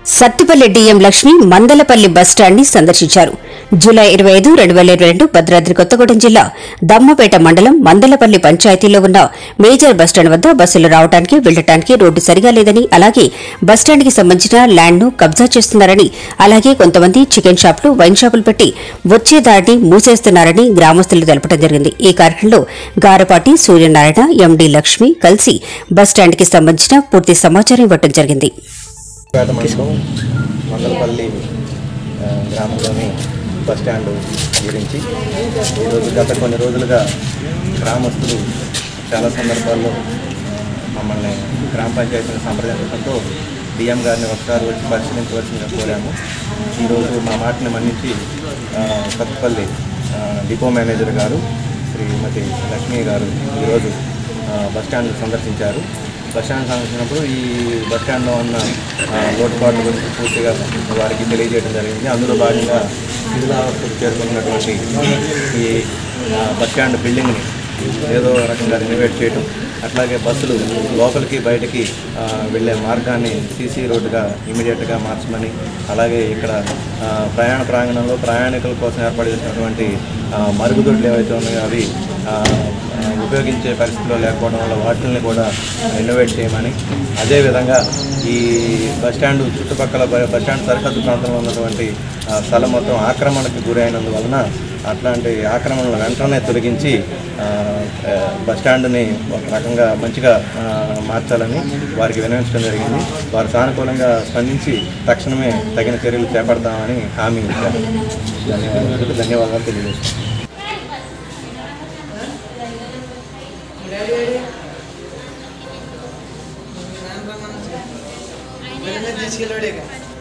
Sathupalli DM Lakshmi Mandalapalli bus stand ని సందర్శించారు July ఇరవై ఐదు రెండు వేల ఇరవై రెండు భద్రాద్రి కొత్తగూడెం జిల్లా దమ్మపేట మండలం మందలపల్లి పంచాయతీలో ఉన్న మేజర్ బస్టాండ్ వద్ద బస్సులు రావడానికి వెళ్లడానికి రోడ్డు సరిగా లేదని అలాగే బస్టాండ్ కి సంబంధించిన ల్యాండ్ ను కబ్జా చేస్తున్నారని అలాగే కొంతమంది చికెన్ షాపులు వైన్ షాపులు పెట్టి వచ్చే దారిని మూసేస్తున్నారని గ్రామస్తులు తెలపడం జరిగింది ఈ కార్యక్రమంలో గారపాటి సూర్యనారాయణ ఎండీ లక్ష్మి కలిసి బస్టాండ్ కి సంబంధించిన పూర్తి సమాచారం ఇవ్వడం జరిగింది పేట మండలం మంగళపల్లి ఆ, గ్రామంలోని బస్ స్టాండ్ గురించి ఈరోజు గత కొన్ని రోజులుగా గ్రామస్తులు చాలా సందర్భాల్లో మమ్మల్ని గ్రామ పంచాయతీని సంప్రదించడంతో డిఎం గారిని ఒకసారి వచ్చి పరిశీలించవలసిందిగా కోరాము ఈరోజు మా మాటని మన్నించి ఆ, కొత్తపల్లి ఆ, డిపో మేనేజర్ గారు శ్రీమతి లక్ష్మి గారు ఈరోజు ఆ, బస్ స్టాండ్ సందర్శించారు బస్ స్టాండ్ సందర్శించినప్పుడు ఈ బస్ స్టాండ్లో ఉన్న ఆ, లోటుపాట్ల గురించి పూర్తిగా వారికి తెలియజేయడం జరిగింది అందులో భాగంగా శిథిలావస్థకు చేరుకున్నటువంటి ఈ ఆ, బస్ స్టాండ్ బిల్డింగ్ని ఏదో రకంగా రెనోవేట్ చేయడం అట్లాగే బస్సులు లోపలికి బయటికి ఆ, వెళ్ళే మార్గాన్ని సీసీ రోడ్డుగా ఇమీడియట్గా మార్చమని అలాగే ఇక్కడ ఆ, ప్రయాణ ప్రాంగణంలో ప్రయాణికుల కోసం ఏర్పాటు చేసినటువంటి ఆ, మరుగుదొడ్లు ఏవైతే ఉన్నాయో అవి ఆ, ఆ, ఉపయోగించే పరిస్థితిలో లేకపోవడం వల్ల వాటిని కూడా రెనోవేట్ చేయమని అదేవిధంగా ఈ బస్ స్టాండ్ చుట్టుపక్కల బ- బస్ స్టాండ్ సరిహద్దు ప్రాంతంలో ఉన్నటువంటి ఆ, స్థలం మొత్తం ఆక్రమణకు గురైనందువలన అట్లాంటి ఆక్రమణలు వెంటనే తొలగించి ఆ, ఆ, బస్ స్టాండ్ని ఒక రకంగా మంచిగా ఆ, మార్చాలని వారికి వినవించడం జరిగింది వారు సానుకూలంగా స్పందించి తక్షణమే తగిన చర్యలు చేపడతామని హామీ ఇచ్చారు ధన్యవాదాలు ధన్యవాదాలు తెలియజేస్తున్నాను తీసుకెళ్ళాడే